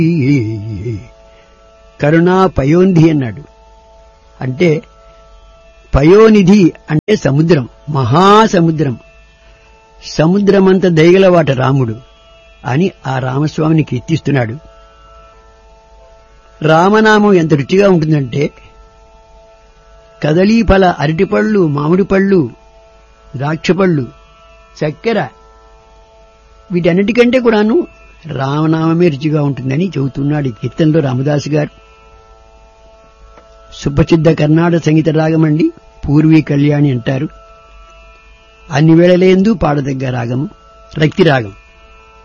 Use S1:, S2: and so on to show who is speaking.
S1: కరుణా పయోనిధి అన్నాడు అంటే పయోనిధి అంటే సముద్రం మహాసముద్రం సముద్రమంత దయగలవాట రాముడు అని ఆ రామస్వామిని కీర్తిస్తున్నాడు రామనామం ఎంత రుచిగా ఉంటుందంటే కదలీఫల అరటిపళ్ళు మామిడి పళ్ళు ద్రాక్షపళ్ళు చక్కెర వీటన్నిటికంటే కూడాను రామనామమే రుచిగా ఉంటుందని చెబుతున్నాడు ఈ కీర్తనలో రామదాసు గారు సుప్రసిద్ధ కర్ణాటక సంగీత రాగమండి పూర్వీ కళ్యాణి అంటారు అన్ని వేళలేందు పాడదగ్గ రాగము రక్తి రాగం